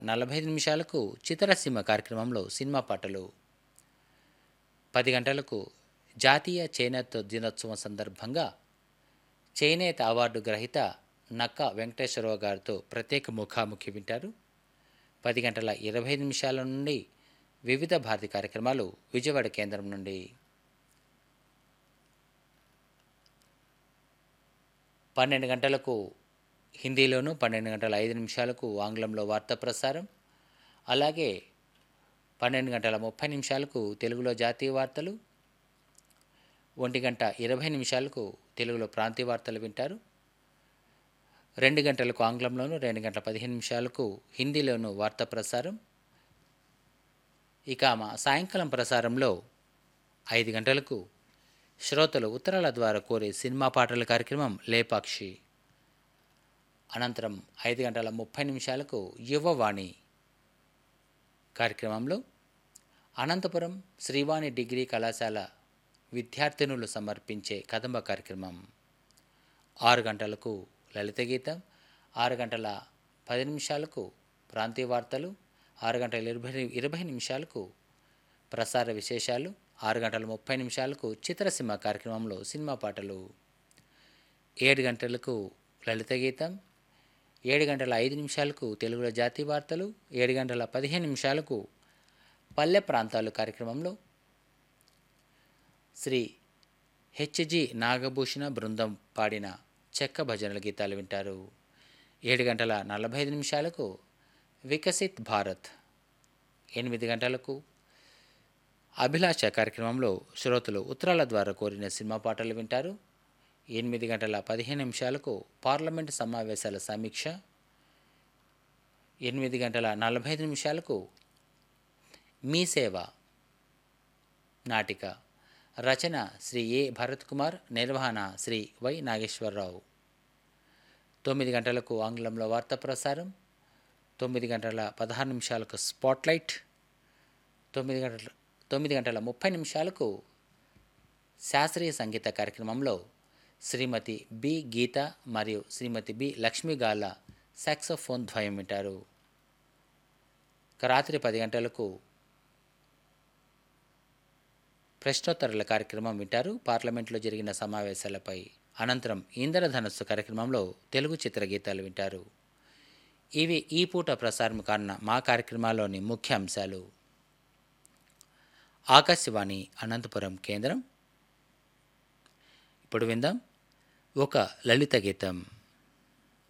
నలభై ఐదు నిమిషాలకు చిత్రసీమ కార్యక్రమంలో సినిమా పాటలు పది గంటలకు జాతీయ చేనేత దినోత్సవం సందర్భంగా చేనేత అవార్డు గ్రహీత నక్క వెంకటేశ్వరరావు గారితో ప్రత్యేక ముఖాముఖి వింటారు పది గంటల ఇరవై ఐదు నిమిషాల నుండి వివిధ భారతి కార్యక్రమాలు విజయవాడ కేంద్రం నుండి పన్నెండు గంటలకు హిందీలోను పన్నెండు గంటల ఐదు నిమిషాలకు ఆంగ్లంలో వార్తా ప్రసారం అలాగే పన్నెండు గంటల ముప్పై నిమిషాలకు తెలుగులో జాతీయ వార్తలు ఒంటి గంట ఇరవై నిమిషాలకు తెలుగులో ప్రాంతీయ వార్తలు వింటారు రెండు గంటలకు ఆంగ్లంలోను రెండు గంటల పదిహేను నిమిషాలకు హిందీలోను వార్తా ప్రసారం ఇక మా సాయంకాలం ప్రసారంలో ఐదు గంటలకు శ్రోతలు ఉత్తరాల ద్వారా కోరే సినిమా పాటల కార్యక్రమం లేపాక్షి అనంతరం ఐదు గంటల ముప్పై నిమిషాలకు యువవాణి కార్యక్రమంలో అనంతపురం శ్రీవాణి డిగ్రీ కళాశాల విద్యార్థినులు సమర్పించే కదంబ కార్యక్రమం ఆరు గంటలకు లలిత గీతం ఆరు గంటల పది నిమిషాలకు ప్రాంతీయ వార్తలు ఆరు గంటల ఇరవై ఇరవై నిమిషాలకు ప్రసార విశేషాలు ఆరు గంటల ముప్పై నిమిషాలకు చిత్రసీమ కార్యక్రమంలో సినిమా పాటలు ఏడు గంటలకు లలిత గీతం ఏడు గంటల ఐదు నిమిషాలకు తెలుగులో జాతీయ వార్తలు ఏడు గంటల పదిహేను నిమిషాలకు పల్లె ప్రాంతాలు కార్యక్రమంలో శ్రీ హెచ్జి నాగభూషణ బృందం పాడిన చెక్క భజనల గీతాలు వింటారు ఏడు గంటల నలభై ఐదు నిమిషాలకు వికసిత్ భారత్ ఎనిమిది గంటలకు అభిలాష కార్యక్రమంలో శ్రోతలు ఉత్తరాల ద్వారా కోరిన సినిమా పాటలు వింటారు ఎనిమిది గంటల పదిహేను నిమిషాలకు పార్లమెంటు సమావేశాల సమీక్ష ఎనిమిది గంటల నలభై ఐదు నిమిషాలకు మీ సేవ నాటిక రచన శ్రీ ఏ భరత్ కుమార్ నిర్వహణ శ్రీ వై నాగేశ్వరరావు తొమ్మిది గంటలకు ఆంగ్లంలో వార్తా ప్రసారం తొమ్మిది గంటల పదహారు నిమిషాలకు స్పాట్లైట్ తొమ్మిది గంటల తొమ్మిది గంటల ముప్పై నిమిషాలకు శాస్త్రీయ సంగీత కార్యక్రమంలో శ్రీమతి బి గీత మరియు శ్రీమతి బి లక్ష్మీ గాల సాక్సోఫోన్ ద్వయం వింటారు ఇక రాత్రి పది గంటలకు ప్రశ్నోత్తరాల కార్యక్రమం వింటారు పార్లమెంట్లో జరిగిన సమావేశాలపై అనంతరం ఇంద్రధనస్సు కార్యక్రమంలో తెలుగు చిత్ర గీతాలు వింటారు ఇవి ఈ పూట ప్రసారం కానున్న మా కార్యక్రమాల్లోని ముఖ్య అంశాలు ఆకాశవాణి అనంతపురం కేంద్రం ఇప్పుడు విందాం ఒక లలిత గీతం